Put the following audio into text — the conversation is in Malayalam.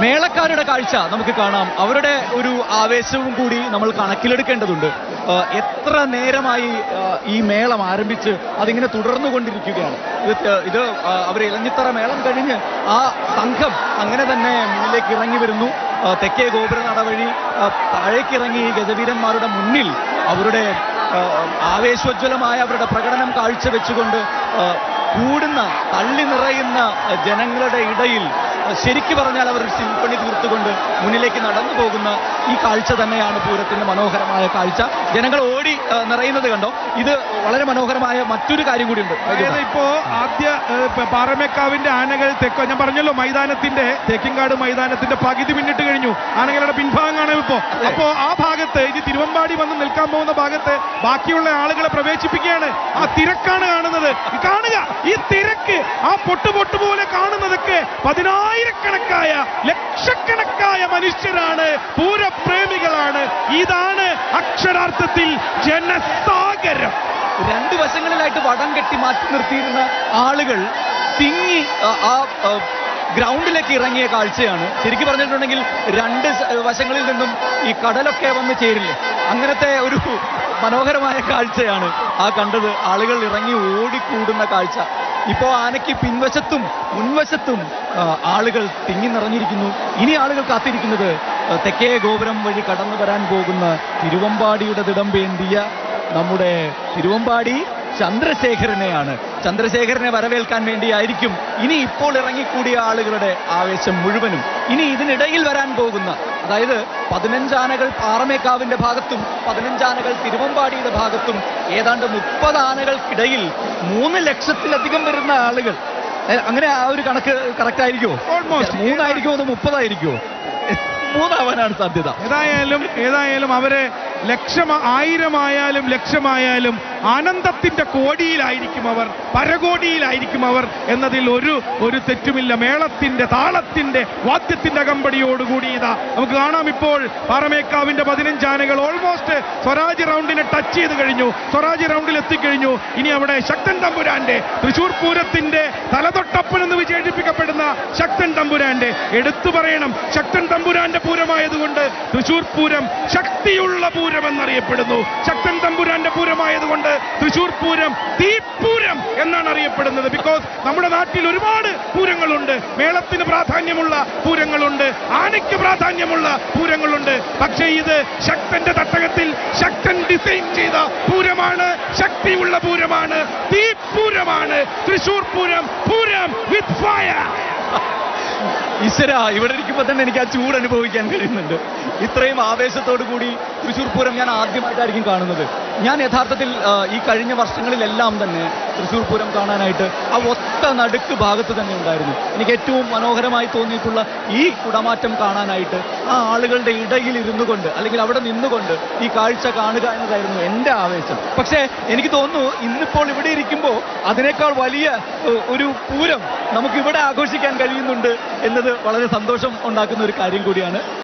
മേളക്കാരുടെ കാഴ്ച നമുക്ക് കാണാം അവരുടെ ഒരു ആവേശവും കൂടി നമ്മൾ കണക്കിലെടുക്കേണ്ടതുണ്ട് ആ, എത്ര നേരമായി ആ, ഈ മേളം ആരംഭിച്ച് അതിങ്ങനെ തുടർന്നു കൊണ്ടിരിക്കുകയാണ് ഇത് ത- ഇത് ആ, അവർ ഇലഞ്ഞിത്തറ മേളം കഴിഞ്ഞ് ആ സംഘം അങ്ങനെ തന്നെ മുന്നിലേക്ക് ഇറങ്ങി വരുന്നു ആ, തെക്കേ ഗോപുര നട വഴി ആ, താഴേക്കിറങ്ങി ഈ ഗജവീരന്മാരുടെ മുന്നിൽ അവരുടെ ആ, ആവേശോജ്വലമായ അവരുടെ പ്രകടനം കാഴ്ചവെച്ചുകൊണ്ട് ആ, കൂടുന്ന തള്ളി നിറയുന്ന ആ, ജനങ്ങളുടെ ഇടയിൽ ആ, ശരിക്കു പറഞ്ഞാൽ അവർ ഒരു സിംഫണി തീർത്തുകൊണ്ട് മുന്നിലേക്ക് നടന്നു പോകുന്ന ഈ കാഴ്ച തന്നെയാണ് പൂരത്തിന്റെ മനോഹരമായ കാഴ്ച ജനങ്ങൾ ഓടി ആ, നിറയുന്നത് കണ്ടോ ഇത് വളരെ മനോഹരമായ മറ്റൊരു കാര്യം കൂടിയുണ്ട് അതായത് ഇപ്പോ ആദ്യ ഏഹ്, പ- പാറമേക്കാവിന്റെ ആനകൾ തെക്കോ ഞാൻ പറഞ്ഞല്ലോ മൈതാനത്തിന്റെ തേക്കിൻകാട് മൈതാനത്തിന്റെ പകുതി പിന്നിട്ട് കഴിഞ്ഞു ആനകളുടെ പിൻഭാഗമാണ് ഇപ്പോ അതെ. അപ്പോ ആ ഭാഗത്ത് ഇനി തിരുവമ്പാടി വന്ന് നിൽക്കാൻ പോകുന്ന ഭാഗത്ത് ബാക്കിയുള്ള ആളുകളെ പ്രവേശിപ്പിക്കുകയാണ് ആ തിരക്കാണ് കാണുന്നത് ഈ കാണുക ഈ തിരക്ക് ആ പൊട്ട് പൊട്ട് പോലെ കാണുന്നതൊക്കെ പതിനായിരക്കണക്കായ ലക്ഷക്കണക്കായ മനുഷ്യരാണ് പൂരപ്രേമികളാണ് ഇതാണ് അക്ഷരാർത്ഥത്തിൽ ജനസാഗരം രണ്ട് വശങ്ങളിലായിട്ട് വടം കെട്ടി മാറ്റി നിർത്തിയിരുന്ന ആളുകൾ തിങ്ങി ആ, ആ ആ, ഗ്രൗണ്ടിലേക്ക് ഇറങ്ങിയ കാഴ്ചയാണ് ശരിക്കും പറഞ്ഞിട്ടുണ്ടെങ്കിൽ രണ്ട് സ- വശങ്ങളിൽ നിന്നും ഈ കടലൊക്കെ വന്ന് ചേരില്ലേ അങ്ങനത്തെ ഒരു മനോഹരമായ കാഴ്ചയാണ് ആ കണ്ടത് ആളുകൾ ഇറങ്ങി ഓടിക്കൂടുന്ന കാഴ്ച ഇപ്പോൾ ആനയ്ക്ക് പിൻവശത്തും മുൻവശത്തും ആ, ആളുകൾ തിങ്ങി നിറഞ്ഞിരിക്കുന്നു ഇനി ആളുകൾ കാത്തിരിക്കുന്നത് ആ, തെക്കേ ഗോപുരം വഴി കടന്നു വരാൻ പോകുന്ന തിരുവമ്പാടിയുടെ ദിടം വേണ്ടിയ നമ്മുടെ തിരുവമ്പാടി ചന്ദ്രശേഖരനെയാണ് ചന്ദ്രശേഖരനെ വരവേൽക്കാൻ വേണ്ടിയായിരിക്കും ഇനി ഇപ്പോൾ ഇറങ്ങിക്കൂടിയ ആളുകളുടെ ആവേശം മുഴുവനും ഇനി ഇതിനിടയിൽ വരാൻ പോകുന്ന അതായത് പതിനഞ്ചാനകൾ പാറമേക്കാവിന്റെ ഭാഗത്തും പതിനഞ്ചാനകൾ തിരുവമ്പാടിയുടെ ഭാഗത്തും ഏതാണ്ട് മുപ്പത് ആനകൾക്കിടയിൽ മൂന്ന് ലക്ഷത്തിലധികം വരുന്ന ആളുകൾ ഏ, അങ്ങനെ ആ ഒരു കണക്ക് കറക്റ്റ് ആയിരിക്കുമോ Almost. മൂന്നായിരിക്കുമോ അതോ മുപ്പതായിരിക്കുമോ മൂന്നാവാനാണ് സാധ്യത ഏതായാലും ഏതായാലും അവര് ലക്ഷം ആയിരമായാലും ലക്ഷമായാലും ആനന്ദത്തിന്റെ കോടിയിലായിരിക്കും അവർ പരകോടിയിലായിരിക്കും അവർ എന്നതിൽ ഒരു ഒരു തെറ്റുമില്ല മേളത്തിന്റെ താളത്തിന്റെ വാദ്യത്തിന്റെ അകമ്പടിയോടുകൂടി ഇതാ നമുക്ക് കാണാം ഇപ്പോൾ പാറമേക്കാവിന്റെ പതിനഞ്ചാനകൾ ഓൾമോസ്റ്റ് സ്വരാജ് റൗണ്ടിനെ ടച്ച് ചെയ്ത് കഴിഞ്ഞു സ്വരാജ് റൗണ്ടിൽ എത്തിക്കഴിഞ്ഞു ഇനി അവിടെ ശക്തൻ തമ്പുരാന്റെ തൃശൂർ പൂരത്തിന്റെ തലതൊട്ടപ്പൻ എന്ന് വിശേഷിപ്പിക്കപ്പെടുന്ന ശക്തൻ തമ്പുരാന്റെ എടുത്തു പറയണം ശക്തൻ തമ്പുരാന്റെ പൂരമായതുകൊണ്ട് തൃശൂർ പൂരം ശക്തിയുള്ള പൂരം എന്നറിയപ്പെടുന്നു ശക്തൻ തമ്പുരാന്റെ പൂരമായതുകൊണ്ട് തൃശൂർ പൂരം തീപ്പൂരം എന്നാണ് അറിയപ്പെടുന്നത് ബിക്കോസ് നമ്മുടെ നാട്ടിൽ ഒരുപാട് പൂരങ്ങളുണ്ട് മേളത്തിന് പ്രാധാന്യമുള്ള പൂരങ്ങളുണ്ട് ആനയ്ക്ക് പ്രാധാന്യമുള്ള പൂരങ്ങളുണ്ട് പക്ഷേ ഇത് ശക്തന്റെ തട്ടകത്തിൽ ശക്തൻ ഡിസൈൻ ചെയ്ത പൂരമാണ് ശക്തിയുള്ള പൂരമാണ് തീപ്പൂരമാണ് തൃശൂർ പൂരം പൂരം വിത്ത് ഫയർ ഈശ്വര ഇവിടെ ഇരിക്കുമ്പോൾ തന്നെ എനിക്ക് ആ ചൂട് അനുഭവിക്കാൻ കഴിയുന്നുണ്ട് ഇത്രയും ആവേശത്തോടു കൂടി തൃശ്ശൂർ പൂരം ഞാൻ ആദ്യമായിട്ടായിരിക്കും കാണുന്നത് ഞാൻ യഥാർത്ഥത്തിൽ ആ, ഈ കഴിഞ്ഞ വർഷങ്ങളിലെല്ലാം തന്നെ തൃശ്ശൂർ പൂരം കാണാനായിട്ട് ആ ഒത്ത നടുക്ക് ഭാഗത്ത് തന്നെ ഉണ്ടായിരുന്നു എനിക്ക് ഏറ്റവും മനോഹരമായി തോന്നിയിട്ടുള്ള ഈ കുടമാറ്റം കാണാനായിട്ട് ആ ആളുകളുടെ ഇടയിൽ ഇരുന്നു കൊണ്ട് അല്ലെങ്കിൽ അവിടെ നിന്നുകൊണ്ട് ഈ കാഴ്ച കാണുക എന്നതായിരുന്നു എൻ്റെ ആവേശം പക്ഷേ എനിക്ക് തോന്നുന്നു ഇന്നിപ്പോൾ ഇവിടെ ഇരിക്കുമ്പോൾ അതിനേക്കാൾ വലിയ ഏഹ്, ഒരു പൂരം നമുക്ക് ഇവിടെ ആഘോഷിക്കാൻ കഴിയുന്നുണ്ട് എന്നത് വളരെ സന്തോഷം ഉണ്ടാക്കുന്ന ഒരു കാര്യം കൂടിയാണ്